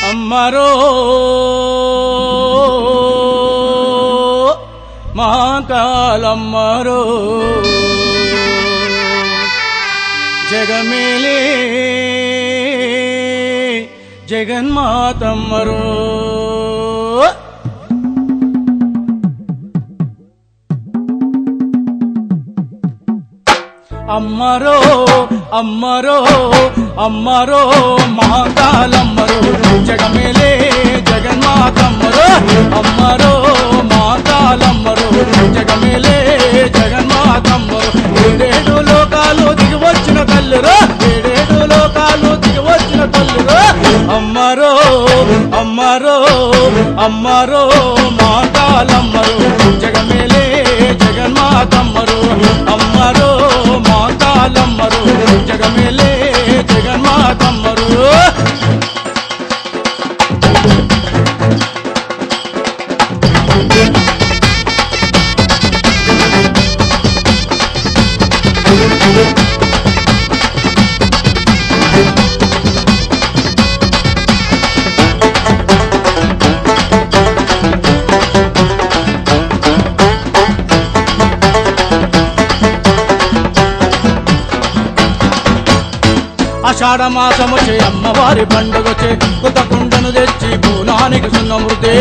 అమ్మరో మహాకాలమ్మరో జగమేలే జగన్మాతమ్మరో అమ్మరో అమ్మరో అమ్మరో మాతాలమ్మరో జగమేలే జగన్మాతమ్మరో అమ్మరో మాతాలమ్మరో జగమేలే జగన్మాతమ్మరో ఏడేడు లోకాలు దిగి వచ్చిన తల్లిరో ఏడేడు లోకాలు దిగి వచ్చిన తల్లిరో అమ్మరో అమ్మరో అమ్మరో మాతాలమ్మరో జగమేలే జగన్మాతమ్మరో అమ్మరో మాతాలమ్మరో జగమేలే జగన్మాతమ్మరో ఆషాఢ మాసము చే అమ్మవారి పండుగ చే కొత్త కుండను తెచ్చి పూనానికి సున్నమృతే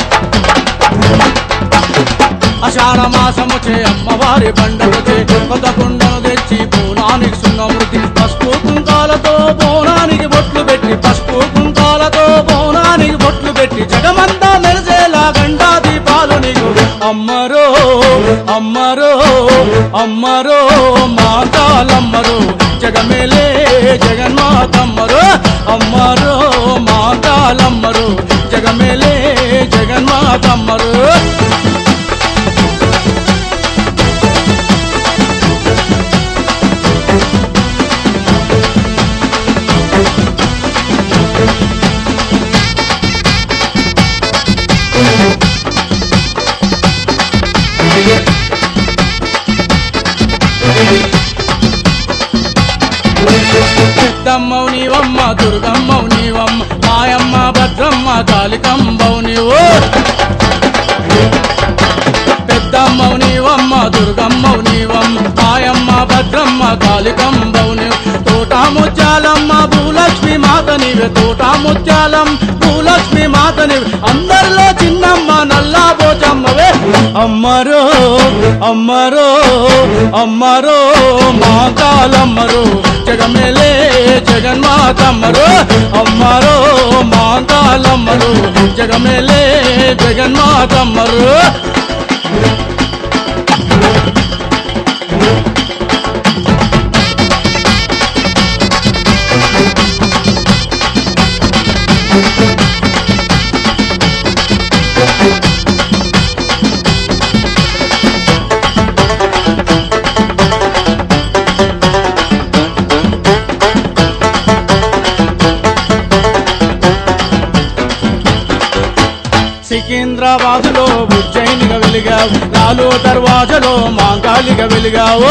ఆషాఢ మాసము చే అమ్మవారి పండుగ చే కొత్త కుండను తెచ్చి పూనానికి సున్నమృతి పసుపు కుంకాలతో బోనానికి బొట్లు పెట్టి పసుపు కుంకాలతో బోనానికి బొట్లు పెట్టి జగమంతా మెరిసేలా గండా దీపాలు నీకు అమ్మరో అమ్మరో అమ్మరో మాతాలమ్మరో జగమేలే జగన్మాతమ్మరో అమ్మరో మాతాలమ్మరో జగమేలే జగన్మాతమ్మరో పెద్దమ్మవు నీవమ్మ దుర్గమ్మవు నీవమ్మ మాయమ్మ భద్రమ్మ కాళికంబవు నీవు పెద్దమ్మవు నీవమ్మ దుర్గమ్మవు నీవమ్మ మాయమ్మ భద్రమ్మ కాళికంబవు నీవు తోటా ముత్యాలమ్మ భూలక్ష్మి మాత నీవే తోటా ముత్యాలం భూలక్ష్మి మాత నీవే అందరిలో చిన్నమ్మ నల్లా పోచమ్మవే అమ్మరో అమ్మరో అమ్మరో మాతాలమ్మరో జగమేలే జగన్మాతమ్మరో అమ్మరో మాతాలమ్మరో జగమేలే జగన్మాతమ్మరో సికింద్రాబాదులో ఉజ్జయినిగా వెలిగావు లాలు దర్వాజలో మాంగాలిగా వెలిగావు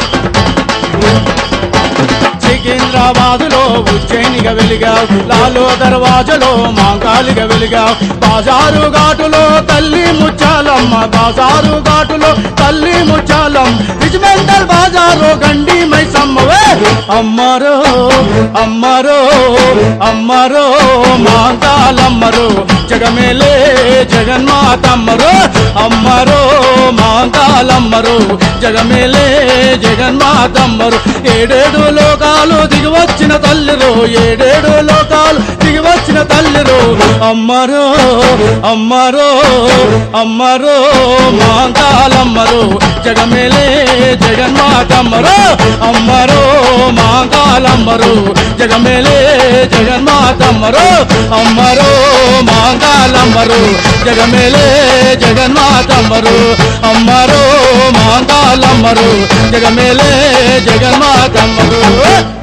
సికింద్రాబాదులో ఉజ్జయినిగా వెలిగావు లాలో దర్వాజలో మాంకాలిగా వెలిగావు బాజారు ఘాటులో తల్లి ముచ్చాలమ్మ బాజారు ఘాటులో తల్లి ముచ్చాలం విజ్మెంటల్ బాజారు గండి మైసమ్మవే అమ్మరో అమ్మరో అమ్మరో మాంకాలమ్మరో జగమేలే జగన్మాతమ్మరో అమ్మరో మాంకాలమ్మరో జగమేలే జగన్మాతమ్మరు ఏడేడు లోకాలు దిగి వచ్చిన తల్లిరో ఏడేడు లోకాలు దిగి వచ్చిన తల్లిరో అమ్మరో అమ్మరో అమ్మరో మాంకాలమ్మరో జగమేలే జగన్మాతమ్మరో అమ్మరో మాంకాలమ్మరో జగమేలే జగన్మాతమ్మరో అమ్మరో మాంకాలమ్మరో జగమేలే జగన్మాతమ్మరు అమ్మరో మాంకాలమ్మరు జగమేలే జగన్మాతమ్మరు